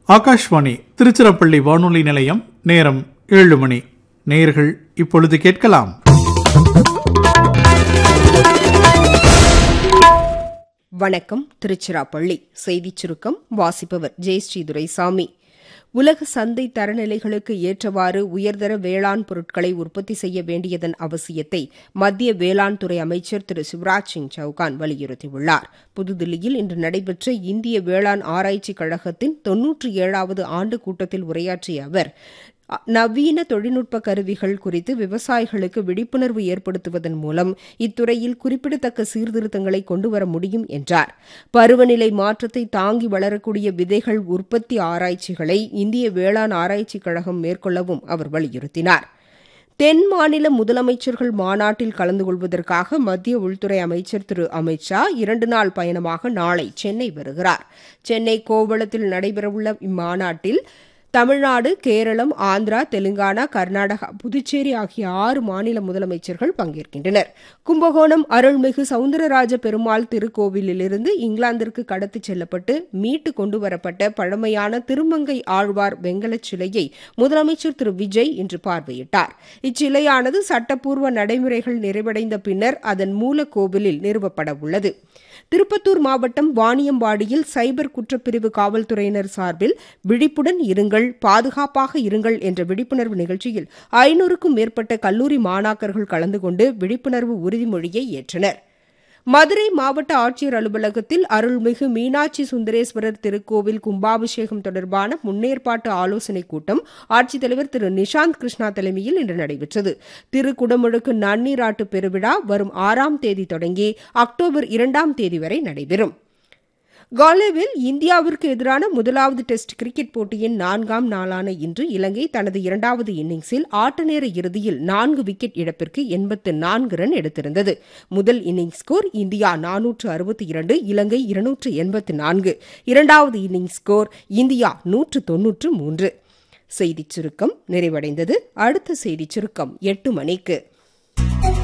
ஆகாஷ்வாணி திருச்சிராப்பள்ளி வானொலி நிலையம் நேரம் ஏழு மணி நேயர்கள் இப்பொழுது கேட்கலாம் வணக்கம் திருச்சிராப்பள்ளி செய்திச் சுருக்கம் வாசிப்பவர் ஜெயஸ்ரீ துரைசாமி உலக சந்தை தரநிலைகளுக்கு ஏற்றவாறு உயர்தர வேளாண் பொருட்களை உற்பத்தி செய்ய வேண்டியதன் அவசியத்தை மத்திய வேளாண் துறை அமைச்சர் திரு சிவராஜ் சிங் சௌகான் வலியுறுத்தியுள்ளார் புதுதில்லியில் இன்று நடைபெற்ற இந்திய வேளாண் ஆராய்ச்சிக் கழகத்தின் தொன்னூற்றி ஏழாவது ஆண்டு கூட்டத்தில் உரையாற்றிய அவர் நவீன தொழில்நுட்ப கருவிகள் குறித்து விவசாயிகளுக்கு விழிப்புணர்வு ஏற்படுத்துவதன் மூலம் இத்துறையில் குறிப்பிடத்தக்க சீர்திருத்தங்களை கொண்டுவர முடியும் என்றார் பருவநிலை மாற்றத்தை தாங்கி வளரக்கூடிய விதைகள் உற்பத்தி ஆராய்ச்சிகளை இந்திய வேளாண் ஆராய்ச்சிக் கழகம் மேற்கொள்ளவும் அவர் வலியுறுத்தினார் தென் மாநில முதலமைச்சர்கள் மாநாட்டில் கலந்து கொள்வதற்காக மத்திய உள்துறை அமைச்சர் திரு அமித் ஷா இரண்டு நாள் பயணமாக நாளை சென்னை வருகிறார் சென்னை கோவளத்தில் நடைபெறவுள்ள இம்மாநாட்டில் தமிழ்நாடு கேரளம் ஆந்திரா தெலுங்கானா கர்நாடகா புதுச்சேரி ஆகிய ஆறு மாநில முதலமைச்சர்கள் பங்கேற்கின்றனர் கும்பகோணம் அருள்மிகு சவுந்தரராஜ பெருமாள் திருக்கோவிலிலிருந்து இங்கிலாந்திற்கு கடத்திச் செல்லப்பட்டு மீட்டு கொண்டுவரப்பட்ட பழமையான திருமங்கை ஆழ்வார் வெங்கலச் சிலையை முதலமைச்சர் திரு விஜய் இன்று பார்வையிட்டார் இச்சிலையானது சட்டப்பூர்வ நடைமுறைகள் நிறைவடைந்த பின்னர் அதன் மூல கோவிலில் நிறுவப்பட உள்ளது திருப்பத்தூர் மாவட்டம் வாணியம்பாடியில் சைபர் குற்றப்பிரிவு காவல்துறையினர் சார்பில் விழிப்புடன் இருங்கள் பாதுகாப்பாக இருங்கள் என்ற விழிப்புணர்வு நிகழ்ச்சியில் ஐநூறுக்கும் மேற்பட்ட கல்லூரி மாணாக்கர்கள் கலந்து கொண்டு விழிப்புணர்வு உறுதிமொழியை ஏற்றனர் மதுரை மாவட்ட ஆட்சியர் அலுவலகத்தில் அருள்மிகு மீனாட்சி சுந்தரேஸ்வரர் திருக்கோவில் கும்பாபிஷேகம் தொடர்பான முன்னேற்பாட்டு ஆலோசனைக் கூட்டம் ஆட்சித்தலைவர் திரு நிஷாந்த் கிருஷ்ணா தலைமையில் இன்று நடைபெற்றது திருக்குடமுழுக்கு நன்னீராட்டு பெருவிழா வரும் ஆறாம் தேதி தொடங்கி அக்டோபர் இரண்டாம் தேதி வரை நடைபெறும் காலேவில் இந்தியாவிற்கு எதிரான முதலாவது டெஸ்ட் கிரிக்கெட் போட்டியின் நான்காம் நாளான இன்று இலங்கை தனது இரண்டாவது இன்னிங்ஸில் ஆட்டநேர இறுதியில் நான்கு விக்கெட் இழப்பிற்கு எண்பத்து நான்கு ரன் எடுத்திருந்தது முதல் இன்னிங்ஸ் ஸ்கோர் இந்தியா நானூற்று அறுபத்தி இரண்டு இலங்கை இருநூற்று எண்பத்து நான்கு இரண்டாவது இன்னிங்ஸ் ஸ்கோர் இந்தியா நூற்று தொன்னூற்று மூன்று செய்திச் சுருக்கம் நிறைவடைந்தது அடுத்த செய்திச் சுருக்கம் எட்டு மணிக்கு